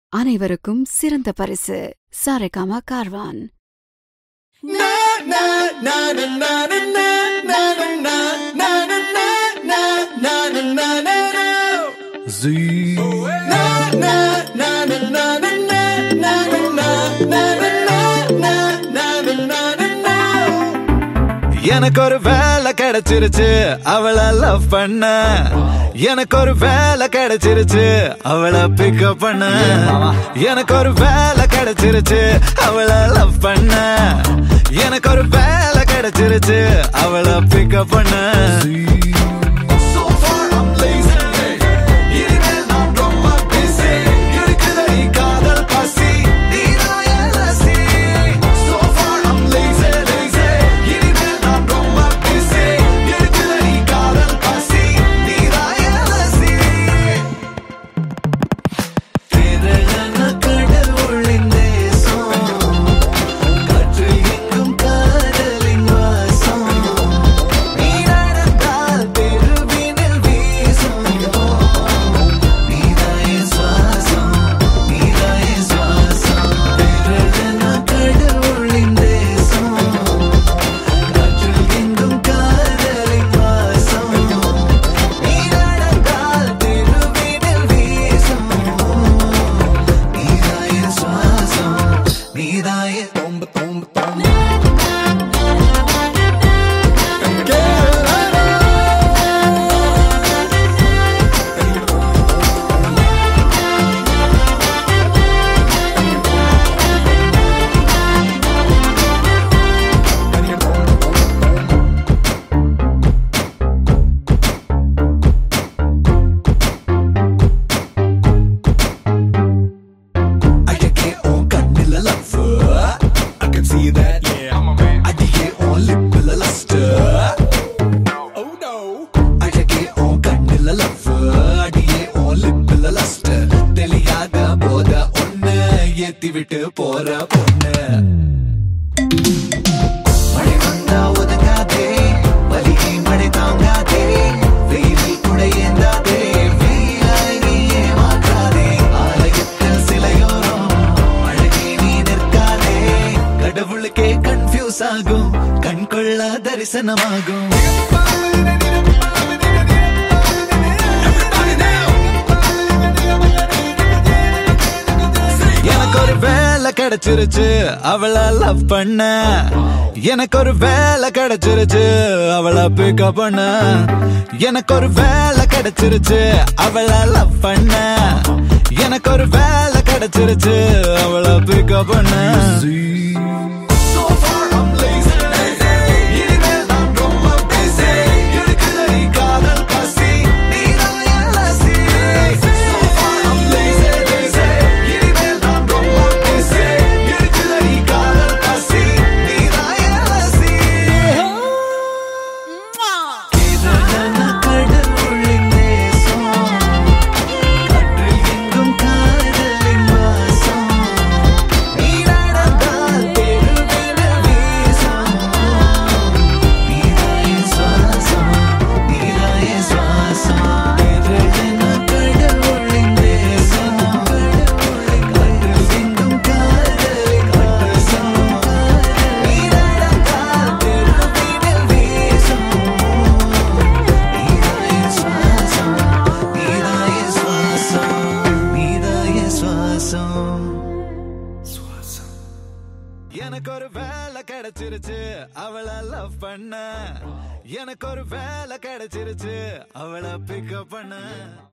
அனைவருக்கும் சிறந்த பரிசு சாரேகாமா கார்வான் எனக்கு ஒரு வேலை கிடைச்சிருச்சு அவளை லவ் பண்ண எனக்கு ஒரு வேலை கிடைச்சிருச்சு அவளை பிக்கப் பண்ண எனக்கு ஒரு வேலை கிடைச்சிருச்சு அவளை லவ் பண்ண எனக்கு ஒரு வேலை கிடைச்சிருச்சு அவளை பிக்கப் பண்ண So far I'm lazy. இனிமேல் நான் ரொம்ப busy. இருக்குதடி காதல் பசி. நீதான் என் ரசி. So far I'm lazy, lazy. இனிமேல் நான் ரொம்ப busy. இருக்குதடி காதல் பசி. நீதான் என் ரசி. திரளான கடவுளின் தேசம். காற்றில் எங்கும் காதலின் வாசம். நீ நடந்தால் தெருவினில் வீசும். நீதான் என் சுவாசம். நீதான் என் சுவாசம். திரளான கடவுளின் தேசம். காற்றில் எங்கும் காதலின் வாசம். நீ நடந்தால் தெருவினில் வீசும். நீதான் என் சுவாசம். நீதான் என் தொம்பு தொம்பு தொம்பு அழகே உன் கண்ணில love. I can see that. அடியே உன் லிப்பில lust. அழகே உன் கண்ணில love. அடியே உன் லிப்பில lust. தெரியாத போத ஒண்ணு ஏத்தி விட்டு போற பொண்ணு மழை வந்தா ஒதுங்காதே வலியை மழை தாங்காதே வெயிலில் கூட ஏந்தாதே வெயிலாய் நீ ஏமாற்றாதே ஆலயத்தில் சிலையோரம் அழகே நீ நிற்காதே கடவுளுக்கே கன்ஃபியூஸ் ஆகும் கண் கொள்ள தரிசனமாகும் எனக்கு ஒரு வேலை கிடைச்சிருச்சு அவளை லவ் பண்ண எனக்கு ஒரு வேலை கிடைச்சிருச்சு அவளை பிக்கப் பண்ண எனக்கு ஒரு வேலை கிடைச்சிருச்சு அவளை லவ் பண்ண எனக்கு ஒரு வேலை கிடைச்சிருச்சு அவளை பிக்கப் பண்ண So far I'm lazy. இனிமேல் நான் ரொம்ப busy. இருக்குதடி காதல் பசி. நீதான் என் ரசி. So far I'm lazy, lazy. இனிமேல் நான் ரொம்ப busy. இருக்குதடி காதல் பசி. நீதான் என் ரசி. இதழன கடவுளின் நேசம். காற்றில் எங்கும் காதலின் வாசம். நீ நடந்தால் தெருவினில் வீசும். நீதான் என் சுவாசம். நீதான் என் சுவாசம். இதழன கடவுளின் நேசம். காற்றில் எங்கும் காதலின் வாசம். நீ நடந்தால் தெருவினில் வீசும். நீதான் என் சுவாசம். நீதான் என் சுவாசம். நீதான் என் சுவாசம். எனக்கு ஒரு வேலை கிடைச்சிருச்சு அவளை லவ் பண்ண எனக்கு ஒரு வேலை கிடைச்சிருச்சு அவளை பிக்கப் பண்ண